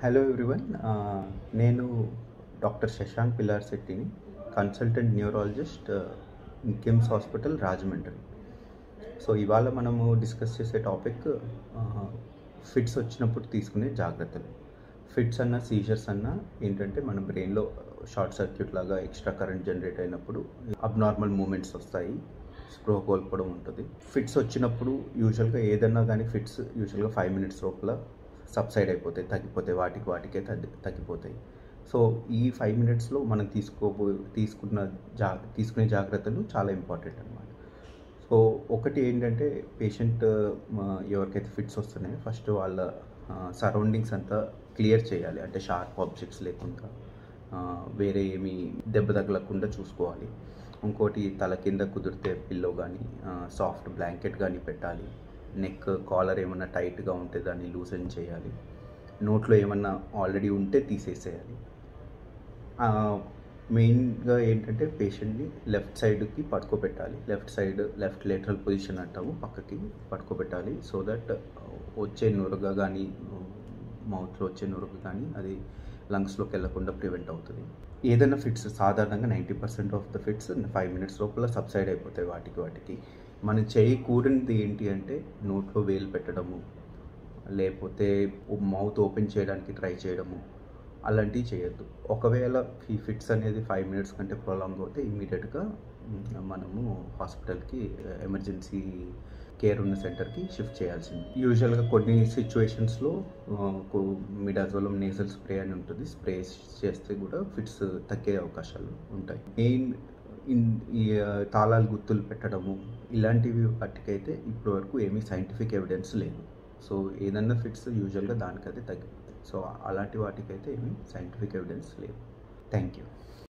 hello everyone నేను doctor Shashank Pillar శెట్టిని consultant neurologist KIMS hospital Rajahmundry so ఇవాళ మనము డిస్కస్ చేసే టాపిక్ ఫిట్స్ వచ్చినప్పుడు తీసుకునే జాగ్రత్తలు ఫిట్స్ అన్న సీజర్స్ అన్న ఏంటంటే మన బ్రెయిన్లో షార్ట్ సర్క్యూట్ లాగా ఎక్స్ట్రా కరెంట్ జనరేట్ అయినప్పుడు అబ్నార్మల్ మూమెంట్స్ వస్తాయి స్ప్రో కోల్పోవడం ఉంటుంది ఫిట్స్ వచ్చినప్పుడు యూజువల్గా ఏదన్నా కానీ ఫిట్స్ యూజువల్గా ఫైవ్ మినిట్స్ లోపల సబ్సైడ్ అయిపోతాయి తగ్గిపోతాయి వాటికి వాటికే తగ్గి తగ్గిపోతాయి సో ఈ ఫైవ్ మినిట్స్లో మనం తీసుకోబో తీసుకున్న జా తీసుకునే జాగ్రత్తలు చాలా ఇంపార్టెంట్ అనమాట సో ఒకటి ఏంటంటే పేషెంట్ ఎవరికైతే ఫిట్స్ వస్తున్నాయో ఫస్ట్ వాళ్ళ సరౌండింగ్స్ అంతా క్లియర్ చేయాలి అంటే షార్ప్ ఆబ్జెక్ట్స్ లేకుండా ఆ, వేరే ఏమి దెబ్బ తగలకుండా చూసుకోవాలి ఇంకోటి తల కింద కుదిరితే పిల్లో కానీ సాఫ్ట్ బ్లాంకెట్ కానీ పెట్టాలి నెక్ కాలర్ ఏమన్నా టైట్గా ఉంటే దాన్ని లూజన్ చేయాలి నోట్లో ఏమన్నా ఆల్రెడీ ఉంటే తీసేసేయాలి మెయిన్గా ఏంటంటే పేషెంట్ని లెఫ్ట్ సైడ్కి పడుకోబెట్టాలి left side left lateral position అంటాము పక్కకి పడుకోబెట్టాలి సో దట్ వచ్చే నురగ కానీ మౌత్లో వచ్చే నురగ కానీ అది లంగ్స్లోకి వెళ్లకుండా ప్రివెంట్ అవుతుంది ఏదైనా ఫిట్స్ సాధారణంగా ninety percent of the fits five minutes లోపల సబ్సైడ్ అయిపోతాయి వాటికి వాటికి మనం చేయకూడనిది ఏంటి అంటే నోట్లో వేలు పెట్టడము లేకపోతే మౌత్ ఓపెన్ చేయడానికి ట్రై చేయడము అలాంటివి చేయొద్దు ఒకవేళ ఈ ఫిట్స్ అనేది ఫైవ్ మినిట్స్ కంటే ప్రొలాంగ్ అవుతే ఇమీడియట్గా మనము హాస్పిటల్కి ఎమర్జెన్సీ కేర్ ఉన్న సెంటర్కి షిఫ్ట్ చేయాల్సింది యూజువల్గా కొన్ని సిచ్యువేషన్స్లో మిడాజోలం నేజల్ స్ప్రే అని ఉంటుంది స్ప్రే చేస్తే కూడా ఫిట్స్ తగ్గే అవకాశాలు ఉంటాయి మెయిన్ ఇన్ ఈ ఆ, తాళాలు గుర్తులు పెట్టడము ఇలాంటివి వాటికైతే ఇప్పటి వరకు ఏమీ సైంటిఫిక్ ఎవిడెన్స్ లేదు సో ఏదన్నా ఫిట్స్ యూజువల్గా దానికైతే తగ్గిపోతాయి సో అలాంటి వాటికైతే ఏమీ సైంటిఫిక్ ఎవిడెన్స్ లేదు థ్యాంక్ యూ